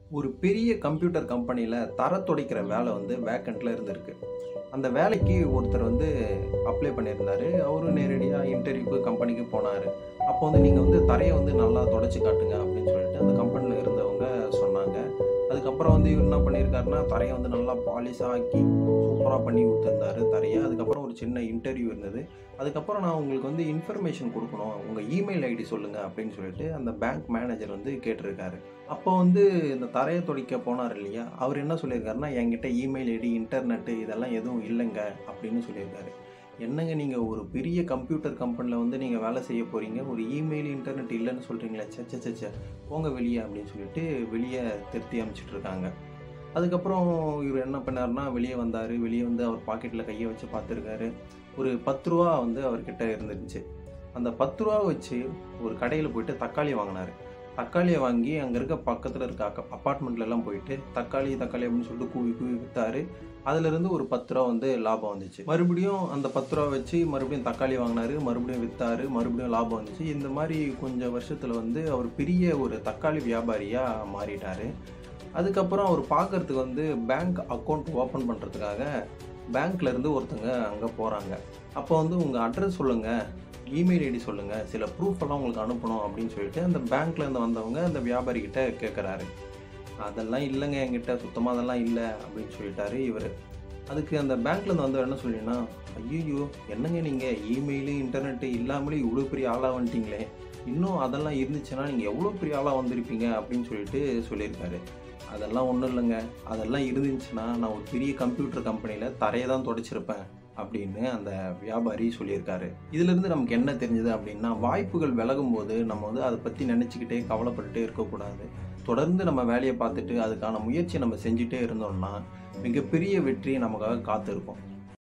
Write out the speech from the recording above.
ஒரு பெரிய கம்ப்யூட்டர் கம்பெனியில் தர துடைக்கிற வேலை வந்து வேக்கண்ட்டில் இருந்திருக்கு அந்த வேலைக்கு ஒருத்தர் வந்து அப்ளை பண்ணியிருந்தாரு அவரும் நேரடியாக இன்டர்வியூக்கு கம்பெனிக்கு போனார் அப்போ வந்து நீங்கள் வந்து தரையை வந்து நல்லா தொடச்சி காட்டுங்க அப்படின்னு சொல்லிட்டு அந்த கம்பெனியில் இருந்தவங்க சொன்னாங்க அதுக்கப்புறம் வந்து இவர் என்ன பண்ணியிருக்காருன்னா தரையை வந்து நல்லா பாலிஷாக ஆக்கி சூப்பராக பண்ணி கொடுத்துருந்தாரு தரையை அதுக்கப்புறம் ஒரு சின்ன இன்டர்வியூ இருந்தது அதுக்கப்புறம் நான் உங்களுக்கு வந்து இன்ஃபர்மேஷன் கொடுக்கணும் உங்கள் இமெயில் ஐடி சொல்லுங்கள் அப்படின்னு சொல்லிட்டு அந்த பேங்க் மேனேஜர் வந்து கேட்டிருக்காரு அப்போ வந்து இந்த தரையை துடைக்க போனார் இல்லையா அவர் என்ன சொல்லியிருக்காருன்னா என்கிட்ட இமெயில் ஐடி இன்டர்நெட்டு இதெல்லாம் எதுவும் இல்லைங்க அப்படின்னு சொல்லியிருக்காரு என்னங்க நீங்கள் ஒரு பெரிய கம்ப்யூட்டர் கம்பெனியில் வந்து நீங்கள் வேலை செய்ய போகிறீங்க ஒரு இமெயில் இன்டர்நெட் இல்லைன்னு சொல்கிறீங்களே சச்ச சச்ச போங்க வெளியே அப்படின்னு சொல்லிட்டு வெளியே திருத்தி அனுப்பிச்சிட்டு இருக்காங்க அதுக்கப்புறம் இவர் என்ன பண்ணாருன்னா வெளியே வந்தார் வெளியே வந்து அவர் பாக்கெட்டில் கையை வச்சு பார்த்துருக்காரு ஒரு பத்து ரூபா வந்து அவர்கிட்ட இருந்துருந்துச்சு அந்த பத்து ரூபா வச்சு ஒரு கடையில் போயிட்டு தக்காளி வாங்கினார் தக்காளியை வாங்கி அங்கே இருக்க பக்கத்தில் இருக்க அக்க அப்பார்ட்மெண்ட்ல எல்லாம் போயிட்டு தக்காளி தக்காளி அப்படின்னு சொல்லிட்டு கூவி கூவி விற்றாரு அதுலேருந்து ஒரு பத்து ரூபா வந்து லாபம் வந்துச்சு மறுபடியும் அந்த பத்து ரூபா வச்சு மறுபடியும் தக்காளி வாங்கினாரு மறுபடியும் விற்றாரு மறுபடியும் லாபம் வந்துச்சு இந்த மாதிரி கொஞ்சம் வருஷத்தில் வந்து அவர் பெரிய ஒரு தக்காளி வியாபாரியாக மாறிட்டார் அதுக்கப்புறம் அவர் பார்க்கறதுக்கு வந்து பேங்க் அக்கௌண்ட் ஓப்பன் பண்ணுறதுக்காக பேங்க்ல இருந்து ஒருத்தங்க அங்கே போகிறாங்க அப்போ வந்து உங்கள் அட்ரஸ் சொல்லுங்கள் இமெயில் ஐடி சொல்லுங்கள் சில ப்ரூஃப் எல்லாம் உங்களுக்கு அனுப்பணும் அப்படின்னு சொல்லிட்டு அந்த பேங்க்ல இருந்து வந்தவங்க அந்த வியாபாரி கிட்ட கேட்குறாரு அதெல்லாம் இல்லைங்க என்கிட்ட சுத்தமாக அதெல்லாம் இல்லை அப்படின்னு சொல்லிட்டாரு இவர் அதுக்கு அந்த பேங்க்ல இருந்து வந்தவர் என்ன சொல்லினா ஐயோ என்னங்க நீங்கள் இமெயிலு இன்டர்நெட்டு இல்லாமலே இவ்வளோ பெரிய ஆளாக வந்துட்டீங்களே இன்னும் அதெல்லாம் இருந்துச்சுன்னா நீங்கள் எவ்வளோ பெரிய ஆளாக வந்திருப்பீங்க அப்படின்னு சொல்லிட்டு சொல்லியிருக்காரு அதெல்லாம் ஒன்றும் இல்லைங்க அதெல்லாம் இருந்துச்சுன்னா நான் ஒரு பெரிய கம்ப்யூட்டர் கம்பெனியில் தரையை தான் தொடச்சிருப்பேன் அப்படின்னு அந்த வியாபாரி சொல்லியிருக்காரு இதுலேருந்து நமக்கு என்ன தெரிஞ்சது அப்படின்னா வாய்ப்புகள் விலகும் போது நம்ம வந்து அதை பற்றி நினச்சிக்கிட்டே கவலைப்பட்டுட்டே இருக்கக்கூடாது தொடர்ந்து நம்ம வேலையை பார்த்துட்டு அதுக்கான முயற்சியை நம்ம செஞ்சுட்டே இருந்தோம்னா மிகப்பெரிய வெற்றி நமக்காக காத்திருக்கும்